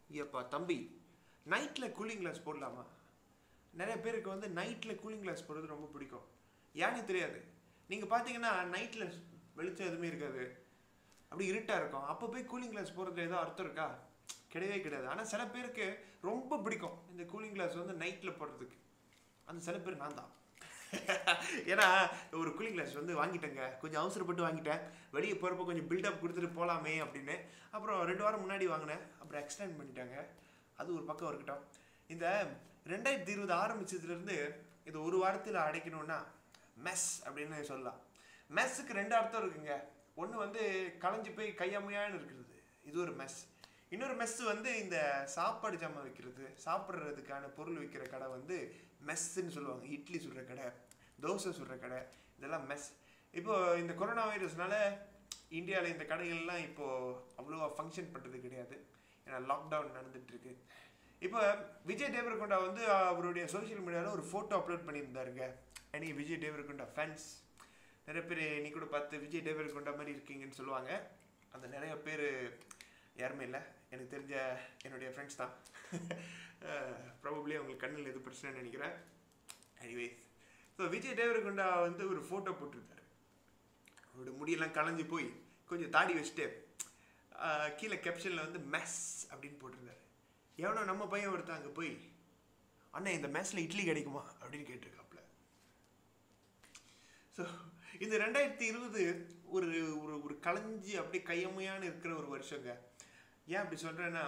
ஏப்பா தம்பி நைட்டில் கூலிங் கிளாஸ் போடலாமா நிறைய பேருக்கு வந்து நைட்டில் கூலிங் கிளாஸ் போடுறது ரொம்ப பிடிக்கும் ஏன்னு தெரியாது நீங்கள் பார்த்தீங்கன்னா நைட்டில் வெளிச்சம் எதுவுமே இருக்காது அப்படி இருட்டாக இருக்கும் அப்போ போய் கூலிங் கிளாஸ் போடுறதுல ஏதோ அர்த்தம் இருக்கா கிடையவே கிடையாது ஆனால் சில பேருக்கு ரொம்ப பிடிக்கும் இந்த கூலிங் கிளாஸ் வந்து நைட்டில் போடுறதுக்கு அந்த சில பேர் நான் தான் ஏன்னா ஒரு கூலிங் கிளாஸ் வந்து வாங்கிட்டேங்க கொஞ்சம் அவசரப்பட்டு வாங்கிட்டேன் வெளியே போகிறப்ப கொஞ்சம் பில்டப் கொடுத்துட்டு போகலாமே அப்படின்னு அப்புறம் ரெண்டு வாரம் முன்னாடி வாங்கினேன் அப்புறம் எக்ஸ்டெண்ட் பண்ணிட்டாங்க அது ஒரு பக்கம் இருக்கட்டும் இந்த ரெண்டாயிரத்தி இருபது ஆரம்பிச்சதுலேருந்து இது ஒரு வாரத்தில் அடைக்கணும்னா மெஸ் அப்படின்னு சொல்லலாம் மெஸ்ஸுக்கு ரெண்டு அர்த்தம் இருக்குங்க ஒன்று வந்து களைஞ்சு போய் கையம்மையான்னு இருக்கிறது இது ஒரு மெஸ் இன்னொரு மெஸ் வந்து இந்த சாப்பாடு ஜாமான் வைக்கிறது சாப்பிட்றதுக்கான பொருள் விற்கிற கடை வந்து மெஸ்ஸுன்னு சொல்லுவாங்க இட்லி சுடுற கடை தோசை சுடுற கடை இதெல்லாம் மெஸ் இப்போ இந்த கொரோனா வைரஸ்னால இந்தியாவில் இந்த கடைகள்லாம் இப்போ அவ்வளோவா ஃபங்க்ஷன் பண்ணுறது கிடையாது ஏன்னா லாக்டவுன் நடந்துட்டு இருக்கு இப்போ விஜய் தேவரகொண்டா வந்து அவருடைய சோஷியல் மீடியாவில் ஒரு ஃபோட்டோ அப்லோட் பண்ணியிருந்தாருங்க எனி விஜய் தேவரகொண்டா ஃபேன்ஸ் நிறைய பேர் நீ கூட பார்த்து விஜய் தேவரகொண்டா மாதிரி இருக்கீங்கன்னு சொல்லுவாங்க அந்த நிறைய பேர் யாருமே இல்லை எனக்கு தெரிஞ்ச என்னுடைய ஃப்ரெண்ட்ஸ் தான் ப்ராபப்ளி அவங்களுக்கு கண்ணில் எது பிரச்சனைன்னு நினைக்கிறேன் எனிவேஸ் ஸோ விஜய் தேவரகொண்டா வந்து ஒரு ஃபோட்டோ போட்டிருந்தாரு அவரோட முடியெல்லாம் களைஞ்சு போய் கொஞ்சம் தாடி வச்சுட்டு ஆஹ், கீழே கேப்ஷனில் வந்து மெஸ் அப்படின்னு போட்டிருந்தாரு எவனோ நம்ம பையன் ஒருத்தன் அங்கே போய் அண்ணா இந்த மெஸ்ஸில் இட்லி கிடைக்குமா அப்படின்னு கேட்டிருக்காப்புல ஸோ இந்த ரெண்டாயிரத்தி இருபது ஒரு ஒரு ஒரு களைஞ்சி அப்படியே கையமையான இருக்கிற ஒரு வருஷங்க ஏன் அப்படி சொல்கிறேன்னா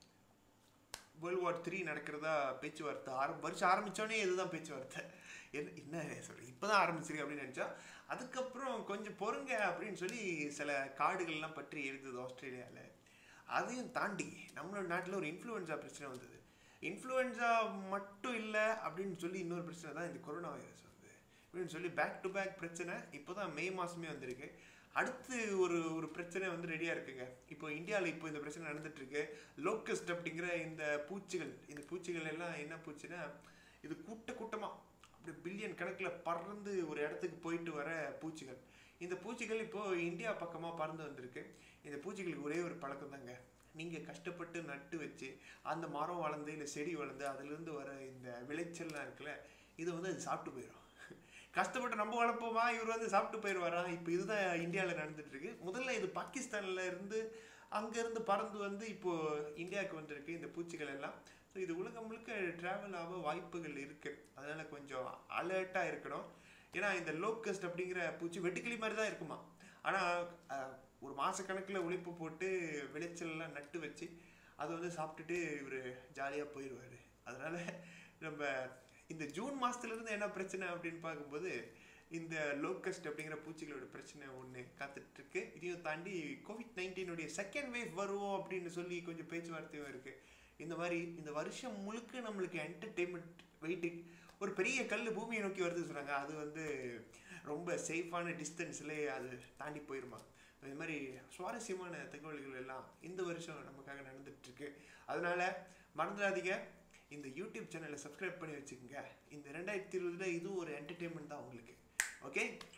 வேர்ல்டு வார் த்ரீ நடக்கிறதா பேச்சுவார்த்தை ஆரம் வருஷம் ஆரம்பித்தோடனே இதுதான் பேச்சுவார்த்தை என்ன என்ன சொல்கிறேன் இப்போ தான் ஆரம்பிச்சிருக்கு அப்படின்னு நினச்சா அதுக்கப்புறம் கொஞ்சம் பொறுங்க அப்படின்னு சொல்லி சில காடுகள்லாம் பற்றி இருந்தது ஆஸ்திரேலியாவில் அதையும் தாண்டி நம்மளோட நாட்டில் ஒரு இன்ஃப்ளூயன்ஸா பிரச்சனை வந்தது இன்ஃப்ளூயன்ஸா மட்டும் இல்லை அப்படின்னு சொல்லி இன்னொரு பிரச்சனை தான் இந்த கொரோனா வைரஸ் வந்து அப்படின்னு சொல்லி பேக் டு பேக் பிரச்சனை இப்போ தான் மே மாதமே வந்திருக்கு அடுத்து ஒரு ஒரு பிரச்சனை வந்து ரெடியாக இருக்குங்க இப்போ இந்தியாவில் இப்போ இந்த பிரச்சனை நடந்துட்டு இருக்கு லோக்கஸ்ட் அப்படிங்கிற இந்த பூச்சிகள் இந்த பூச்சிகள் எல்லாம் என்ன பூச்சின்னா இது கூட்ட கூட்டமாக அப்படியே பில்லியன் கணக்கில் பறந்து ஒரு இடத்துக்கு போயிட்டு வர பூச்சிகள் இந்த பூச்சிகள் இப்போ இந்தியா பக்கமாக பறந்து வந்திருக்கு இந்த பூச்சிகளுக்கு ஒரே ஒரு பழக்கம் தாங்க நீங்கள் கஷ்டப்பட்டு நட்டு வச்சு அந்த மரம் வளர்ந்து இல்லை செடி வளர்ந்து அதுலேருந்து வர இந்த விளைச்சல்லாம் இருக்குல்ல இதை வந்து அது சாப்பிட்டு போயிடும் கஷ்டப்பட்டு நம்ம வளர்ப்போமா இவர் வந்து சாப்பிட்டு போயிடுவாரா இப்போ இதுதான் இந்தியாவில் நடந்துட்டு இருக்கு முதல்ல இது பாகிஸ்தான்ல இருந்து அங்கேருந்து பறந்து வந்து இப்போ இந்தியாவுக்கு வந்திருக்கு இந்த பூச்சிகள் எல்லாம் ஸோ இது உலகம் முழுக்க ட்ராவல் ஆக வாய்ப்புகள் இருக்கு அதனால கொஞ்சம் அலர்ட்டாக இருக்கணும் ஏன்னா இந்த லோக்கஸ்ட் அப்படிங்கிற பூச்சி வெட்டுக்கிளி மாதிரி தான் இருக்குமா ஆனால் ஒரு மாதக்கணக்கில் உழைப்பு போட்டு விளைச்சல்லாம் நட்டு வச்சு அதை வந்து சாப்பிட்டுட்டு இவர் ஜாலியாக போயிடுவார் அதனால நம்ம இந்த ஜூன் மாசத்துல இருந்து என்ன பிரச்சனை அப்படின்னு பார்க்கும்போது இந்த லோக்கஸ்ட் அப்படிங்கிற பூச்சிகளோட பிரச்சனை ஒன்று காத்துட்டு இருக்கு இதையும் தாண்டி கோவிட் நைன்டீனுடைய செகண்ட் வேவ் வருவோம் அப்படின்னு சொல்லி கொஞ்சம் பேச்சுவார்த்தையும் இருக்கு இந்த மாதிரி இந்த வருஷம் முழுக்க நம்மளுக்கு என்டர்டெயின்மெண்ட் வெயிட்டிங் ஒரு பெரிய கல் பூமியை நோக்கி வருது சொல்றாங்க அது வந்து ரொம்ப சேஃபான டிஸ்டன்ஸ்ல அது தாண்டி போயிருமா இது மாதிரி சுவாரஸ்யமான தகவல்கள் எல்லாம் இந்த வருஷம் நமக்காக நடந்துட்டு இருக்கு அதனால மறந்துடாதீங்க இந்த யூடியூப் சேனலை சப்ஸ்கிரைப் பண்ணி வச்சுக்கோங்க இந்த ரெண்டாயிரத்தி இருபதுல இதுவும் ஒரு என்டர்டெயின்மெண்ட் தான் உங்களுக்கு ஓகே